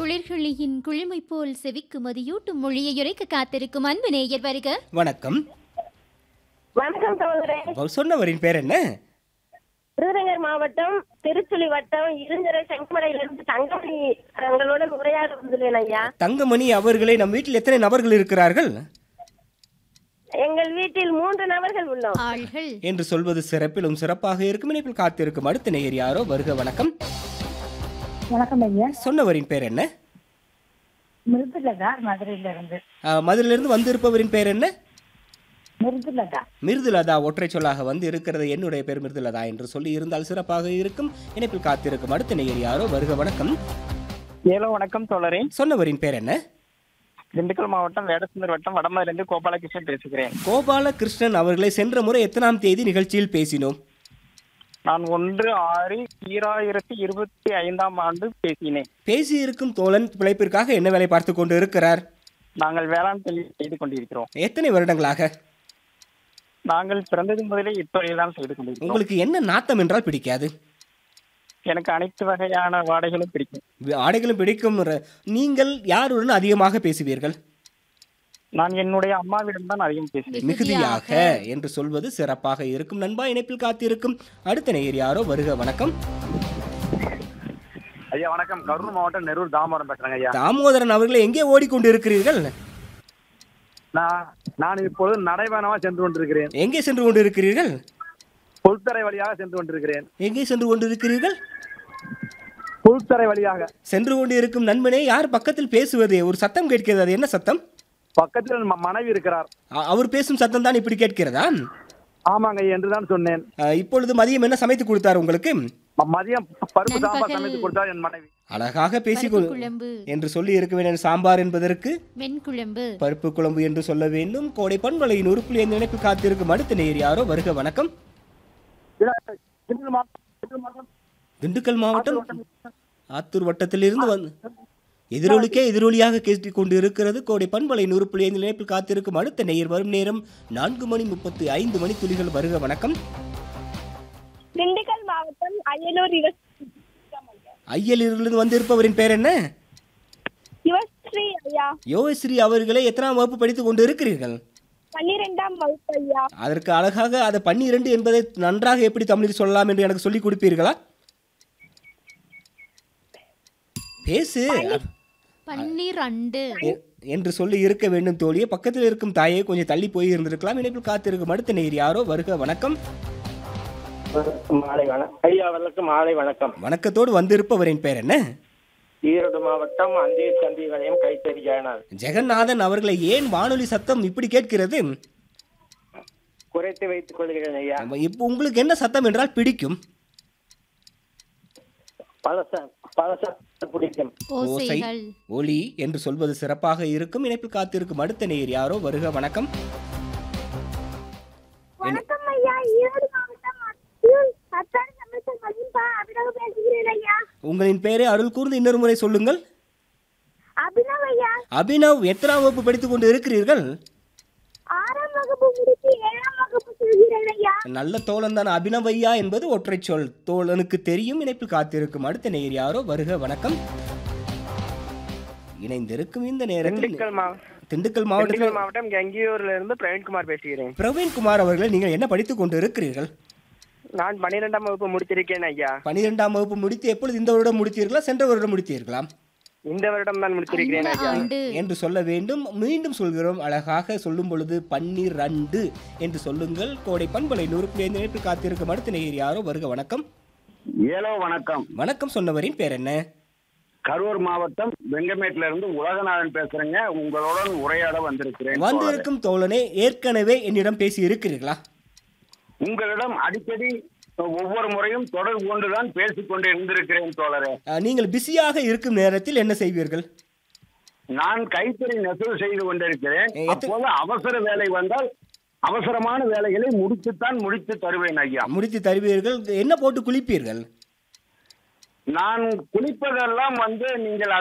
குளிர்களியின் குளுமை போல் செவிக்கு மதியூட்டும் மொழியை உரைக்க காத்திருக்கும் அன்பு நேயர் வருக வணக்கம் வணக்கம் சகோதரே அவர் சொன்னவரின் பேர் என்ன விருதுநகர் மாவட்டம் திருச்சுழி வட்டம் இருஞ்சரை செங்கமலையிலிருந்து தங்கமணி உங்களோட உரையாட வந்துள்ளேன் ஐயா தங்கமணி அவர்களை நம் வீட்டில் எத்தனை நபர்கள் இருக்கிறார்கள் எங்கள் வீட்டில் மூன்று நபர்கள் உள்ளோம் ஆள்கள் என்று சொல்வது சிறப்பிலும் சிறப்பாக இருக்கும் இணைப்பில் காத்திருக்கும் அடுத்த நேயர் யாரோ வருக வணக்கம் வணக்கம் ஐயா சொன்னவரின் பேர் என்ன மிருதுலதா மதுரையில இருந்து ஆ, மதுரையிலிருந்து வந்திருப்பவரின் பேர் என்ன மிருதுலதா மிருதுலதா ஒற்றை சொல்லாக வந்து இருக்கிறது என்னுடைய பேர் மிருதுலதா என்று சொல்லி இருந்தால் சிறப்பாக இருக்கும் இணைப்பில் காத்திருக்கும் அடுத்த நேயர் யாரோ வருக வணக்கம் ஏலோ வணக்கம் தோழரே சொன்னவரின் பேர் என்ன திண்டுக்கல் மாவட்டம் வேடசுந்தர் வட்டம் வடமதுலேருந்து கோபாலகிருஷ்ணன் பேசுகிறேன் கோபாலகிருஷ்ணன் அவர்களை சென்ற முறை எத்தனாம் தேதி நிகழ்ச்சியில் பேசினோம் நான் ஒன்று ஆறு ஈராயிரத்தி இருபத்தி ஐந்தாம் ஆண்டு பேசினேன் பேசியிருக்கும் தோழன் பிழைப்பிற்காக என்ன வேலை பார்த்து கொண்டு இருக்கிறார் நாங்கள் வேளாண் தொழில் செய்து கொண்டிருக்கிறோம் எத்தனை வருடங்களாக நாங்கள் பிறந்தது முதலே இத்தொழில் தான் செய்து கொண்டிருக்கிறோம் உங்களுக்கு என்ன நாத்தம் என்றால் பிடிக்காது எனக்கு அனைத்து வகையான வாடைகளும் பிடிக்கும் ஆடைகளும் பிடிக்கும் ர- நீங்கள் யாருடன் அதிகமாக பேசுவீர்கள் நான் என்னுடைய அம்மாவிடம் தான் அதிகம் பேசுவேன் மிகுதியாக என்று சொல்வது சிறப்பாக இருக்கும் நண்பா இணைப்பில் காத்திருக்கும் அடுத்த நேயர் யாரோ வருக வணக்கம் ஐயா வணக்கம் கரூர் மாவட்டம் நெரூர் தாமரம் பேசுறேங்க ஐயா தாமோதரன் அவர்களை எங்கே ஓடிக்கொண்டிருக்கிறீர்கள் நான் நான் இப்பொழுது நடைபயணமாக சென்று கொண்டிருக்கிறேன் எங்கே சென்று கொண்டிருக்கிறீர்கள் புல்தரை வழியாக சென்று கொண்டிருக்கிறேன் எங்கே சென்று கொண்டிருக்கிறீர்கள் புல்தரை வழியாக சென்று கொண்டிருக்கும் நண்பனே யார் பக்கத்தில் பேசுவது ஒரு சத்தம் கேட்கிறது அது என்ன சத்தம் பக்கத்தில் என் ம- மனைவி இருக்கிறார் அ- அவர் பேசும் சத்தம் தான் இப்படி கேட்கிறதா ஆமாங்க ஐயா என்று தான் சொன்னேன் அ, இப்பொழுது மதியம் என்ன சமைத்து கொடுத்தார் உங்களுக்கு ம- மதியம் பருப்பு சாம்பார் நண்பகல். சமைத்து கொடுத்தார் என் மனைவி அழகாக பேசி பருப்பு குழம்பு என்று சொல்லி இருக்க வேண்டும் சாம்பார் என்பதற்கு மென் குழம்பு பருப்பு குழம்பு என்று சொல்ல வேண்டும் கோடை பண்பலையின் உறுப்புல இந்த நினைப்பு காத்திருக்கும் அடுத்த நேர் யாரோ வருக வணக்கம் திண்டுக்கல் மாவட்டம் திண்டுக்கல் மாவட்டம் திண்டுக்கல் மாவட்டம் ஆத்தூர் வட்டத்திலிருந்து வந்து எதிரொலிக்கே எதிரொலியாக கேட்டுக் கொண்டு இருக்கிறது கோடை பண்பலையின் உறுப்புல இந்த நினைப்பில் காத்திருக்கும் அடுத்த நேயர் வரும் நேரம் நான்கு மணி முப்பத்து ஐந்து மணி துளிகள் வருக வணக்கம் திண்டுக்கல் மாவட்டம் அயலூர் ஐயலிருந்து வந்திருப்பவரின் பேர் என்ன சிவஸ்ரீ ஐயா யோகஸ்ரீ அவர்களை எத்தனாம் வகுப்பு படித்துக் கொண்டு இருக்கிறீர்கள் பன்னிரெண்டாம் வகுப்பு ஐயா அதற்கு அழகாக அதை பன்னிரண்டு என்பதை நன்றாக எப்படி தமிழில் சொல்லலாம் என்று எனக்கு சொல்லிக் கொடுப்பீர்களா பேசு பன்னிரண்டு எ- என்று சொல்லி இருக்க வேண்டும் தோழியே பக்கத்தில் இருக்கும் தாயே கொஞ்சம் தள்ளி போய் இருந்திருக்கலாம் இணைப்பில் காத்திருக்கும் அடுத்த நேர் யாரோ வருக வணக்கம் மாலை வணக்கம் ஐயா அவர்களுக்கு மாலை வணக்கம் வணக்கத்தோடு வந்திருப்பவரின் பேர் என்ன ஈரோடு மாவட்டம் அந்திய சந்திவலயம் கைத்தறி ஜெயநாத் ஜெகநாதன் அவர்களை ஏன் வானொலி சத்தம் இப்படி கேட்கிறது குறைத்து வைத்துக் கொள்கிறேன் ஐயா இப்போ உங்களுக்கு என்ன சத்தம் என்றால் பிடிக்கும் பழச பழச பிடிக்கும் ஓசை ஓசைகள் ஒலி என்று சொல்வது சிறப்பாக இருக்கும் இணைப்பில் காத்திருக்கும் அடுத்த நேர் யாரோ வருக வணக்கம் வணக்கம் ஐயா ஈரோடு மாவட்டம் பத்தாறு சமயத்தில் மதிப்பா அபினவ் பேசுகிறேன் ஐயா உங்களின் பெயரை அருள் கூர்ந்து இன்னொரு முறை சொல்லுங்கள் அபினவ் ஐயா அபினவ் எத்தனாம் வகுப்பு படித்துக் கொண்டு இருக்கிறீர்கள் ஆறாம் வகுப்பு முடித்து ஏழாம் வகுப்பு செல்கிறேன் ஐயா நல்ல தோழன் தான் அபினவையா என்பது ஒற்றை சொல் தோழனுக்கு தெரியும் இணைப்பில் காத்திருக்கும் அடுத்த நேர் யாரோ வருக வணக்கம் இணைந்திருக்கும் இந்த நேரத்தில் திண்டுக்கல் மாவட்டம் திண்டுக்கல் மாவட்டத்தில் திண்டுக்கல் மாவட்டம் கங்கியூர்ல இருந்து பிரவீன்குமார் பேசுகிறேன் பிரவீன்குமார் அவர்களை நீங்கள் என்ன படித்துக் கொண்டு இருக்கிறீர்கள் நான் பன்னிரெண்டாம் வகுப்பு முடித்திருக்கேன் ஐயா பனிரெண்டாம் வகுப்பு முடித்து எப்பொழுது இந்த வருடம் முடித்தீர்களா சென்ற வருடம் முடித்தீர்களா இந்த வருடம் தான் முடித்திருக்கிறேன் இந்த ஐயா ஆண்டு என்று சொல்ல வேண்டும் மீண்டும் சொல்கிறோம் அழகாக சொல்லும் பொழுது பன்னிரண்டு என்று சொல்லுங்கள் கோடை பண்பலை நூறுக்கு நினைப்பில் காத்திருக்கும் அடுத்த நேர் யாரோ வருக வணக்கம் ஏலோ வணக்கம் வணக்கம் சொன்னவரின் பேர் என்ன கரூர் மாவட்டம் வெங்கமேட்ல இருந்து உலகநாதன் பேசுறேங்க உங்களுடன் உரையாட வந்திருக்கிறேன் வந்திருக்கும் தோழனே ஏற்கனவே என்னிடம் பேசி இருக்கிறீர்களா உங்களிடம் அடிக்கடி ஒவ்வொரு முறையும் தொடர்பு கொண்டுதான் பேசிக் கொண்டு இருந்திருக்கிறேன் தோழரே அஹ், நீங்கள் பிஸியாக இருக்கும் நேரத்தில் என்ன செய்வீர்கள் நான் கைத்தறி நெசவு செய்து கொண்டிருக்கிறேன் எ- எத்த- அப்போது அவசர வேலை வந்தால் அவசரமான வேலைகளை முடித்துத்தான் முடித்து தருவேன் ஐயா முடித்து தருவீர்கள் என்ன போட்டு குளிப்பீர்கள் நான் குளிப்பதெல்லாம் வந்து நீங்கள்